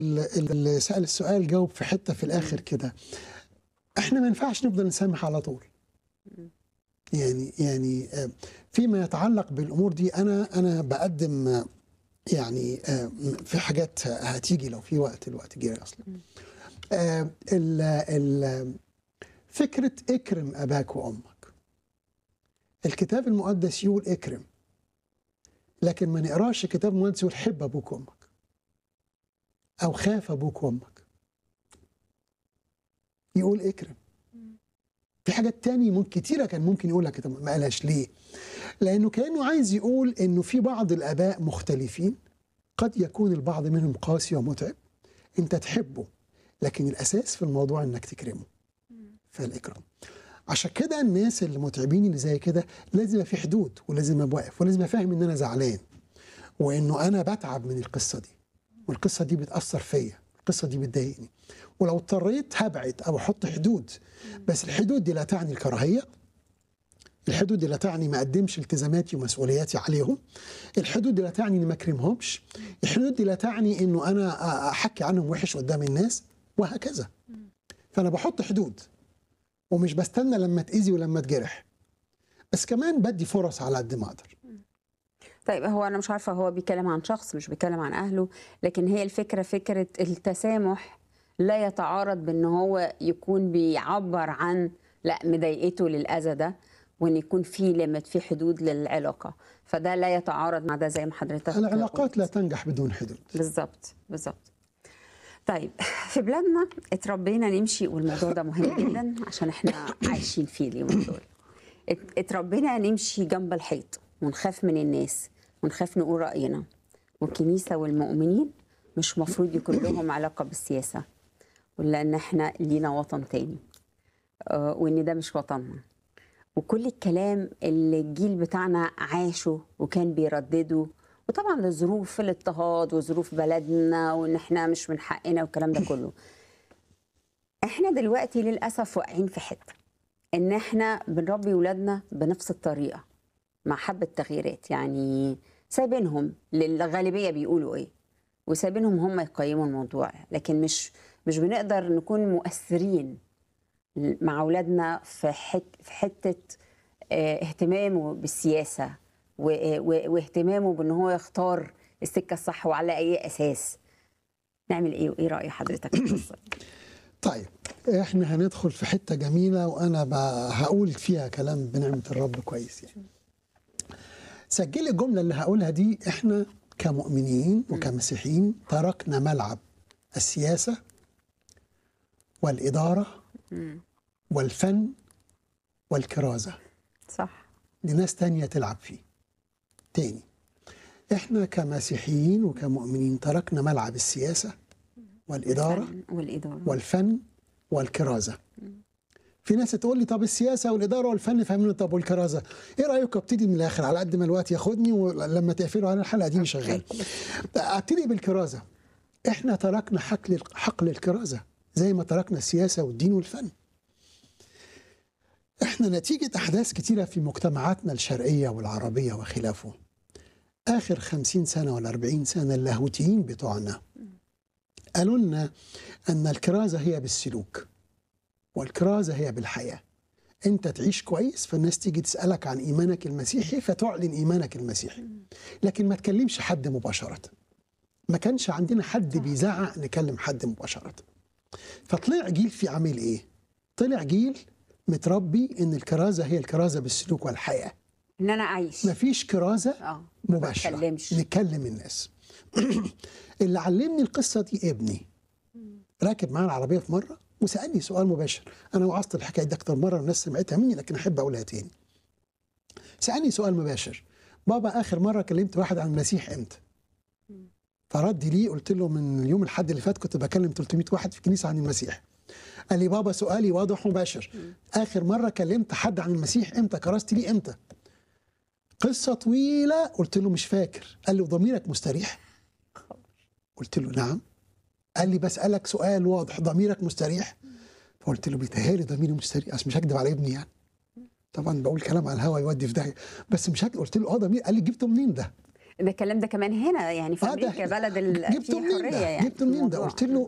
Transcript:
اللي سأل السؤال جاوب في حتة في الآخر كده احنا ما ينفعش نفضل نسامح على طول يعني يعني آه، فيما يتعلق بالامور دي انا انا بقدم آه، يعني آه، في حاجات هتيجي لو في وقت الوقت جاي اصلا آه، ال ال فكره اكرم اباك وامك الكتاب المقدس يقول اكرم لكن ما نقراش الكتاب المقدس يقول حب ابوك وامك او خاف ابوك وامك يقول اكرم في حاجات تاني ممكن كتيرة كان ممكن يقولها كده ما قالهاش ليه؟ لأنه كأنه عايز يقول إنه في بعض الآباء مختلفين قد يكون البعض منهم قاسي ومتعب أنت تحبه لكن الأساس في الموضوع إنك تكرمه فالإكرام عشان كده الناس اللي متعبين اللي زي كده لازم يبقى في حدود ولازم ابقى واقف ولازم افهم ان انا زعلان وانه انا بتعب من القصه دي والقصه دي بتاثر فيا القصه دي بتضايقني ولو اضطريت هبعد او احط حدود بس الحدود دي لا تعني الكراهيه الحدود دي لا تعني ما اقدمش التزاماتي ومسؤولياتي عليهم الحدود دي لا تعني اني ما اكرمهمش الحدود دي لا تعني انه انا احكي عنهم وحش قدام الناس وهكذا فانا بحط حدود ومش بستنى لما اتاذي ولما اتجرح بس كمان بدي فرص على قد ما اقدر طيب هو انا مش عارفه هو بيتكلم عن شخص مش بيتكلم عن اهله لكن هي الفكره فكره التسامح لا يتعارض بان هو يكون بيعبر عن لا مضايقته للاذى ده وان يكون في ليميت في حدود للعلاقه فده لا يتعارض مع ده زي ما حضرتك العلاقات لا تنجح بدون حدود بالظبط بالظبط طيب في بلادنا اتربينا نمشي والموضوع ده مهم جدا عشان احنا عايشين فيه اليومين دول ات- اتربينا نمشي جنب الحيط ونخاف من الناس ونخاف نقول رأينا والكنيسة والمؤمنين مش مفروض يكون لهم علاقة بالسياسة ولأن احنا لينا وطن تاني آه، وإن ده مش وطننا وكل الكلام اللي الجيل بتاعنا عاشه وكان بيردده وطبعا لظروف الاضطهاد وظروف بلدنا وان احنا مش من حقنا والكلام ده كله احنا دلوقتي للاسف واقعين في حته ان احنا بنربي ولادنا بنفس الطريقه مع حبه تغييرات يعني سايبينهم للغالبيه بيقولوا ايه وسايبينهم هم يقيموا الموضوع لكن مش مش بنقدر نكون مؤثرين مع اولادنا في حت في حته آه، اهتمامه بالسياسه و- و- واهتمامه بان هو يختار السكه الصح وعلى اي اساس نعمل ايه وايه راي حضرتك في القصه دي؟ طيب احنا هندخل في حته جميله وانا ب- هقول فيها كلام بنعمه الرب كويس يعني سجلي الجمله اللي هقولها دي احنا كمؤمنين وكمسيحيين تركنا ملعب السياسه والاداره والفن والكرازه صح لناس تانية تلعب فيه تاني احنا كمسيحيين وكمؤمنين تركنا ملعب السياسه والاداره الفن والاداره والفن والكرازه في ناس تقول لي طب السياسه والاداره والفن فهمنا طب والكرازه ايه رايكم ابتدي من الاخر على قد ما الوقت ياخدني ولما تقفلوا على الحلقه دي شغال ابتدي بالكرازه احنا تركنا حقل حقل الكرازه زي ما تركنا السياسه والدين والفن احنا نتيجه احداث كتيره في مجتمعاتنا الشرقيه والعربيه وخلافه اخر خمسين سنه ولا أربعين سنه اللاهوتيين بتوعنا قالوا لنا ان الكرازه هي بالسلوك والكرازه هي بالحياه انت تعيش كويس فالناس تيجي تسالك عن ايمانك المسيحي فتعلن ايمانك المسيحي لكن ما تكلمش حد مباشره ما كانش عندنا حد بيزعق نكلم حد مباشره فطلع جيل في عامل ايه طلع جيل متربي ان الكرازه هي الكرازه بالسلوك والحياه ان انا اعيش مفيش كرازه اه ما مباشره بتكلمش نكلم الناس اللي علمني القصه دي ابني راكب معانا العربيه في مره وسالني سؤال مباشر انا وعظت الحكايه دي اكتر مره والناس سمعتها مني لكن احب اقولها تاني سالني سؤال مباشر بابا اخر مره كلمت واحد عن المسيح امتى فرد لي قلت له من يوم الحد اللي فات كنت بكلم 300 واحد في الكنيسه عن المسيح قال لي بابا سؤالي واضح ومباشر اخر مره كلمت حد عن المسيح امتى كرست لي امتى قصه طويله قلت له مش فاكر قال لي وضميرك مستريح قلت له نعم قال لي بسالك سؤال واضح ضميرك مستريح فقلت له بيتهيألي ضميري مستريح اصل مش هكدب على ابني يعني طبعا بقول كلام على الهوا يودي في داهيه بس مش هكدب قلت له اه ضمير قال لي جبته منين ده ده الكلام ده كمان هنا يعني في آه، ده امريكا بلد ال... جبته فيه منين حريه ده؟ يعني جبته منين ده؟ الموضوع. قلت له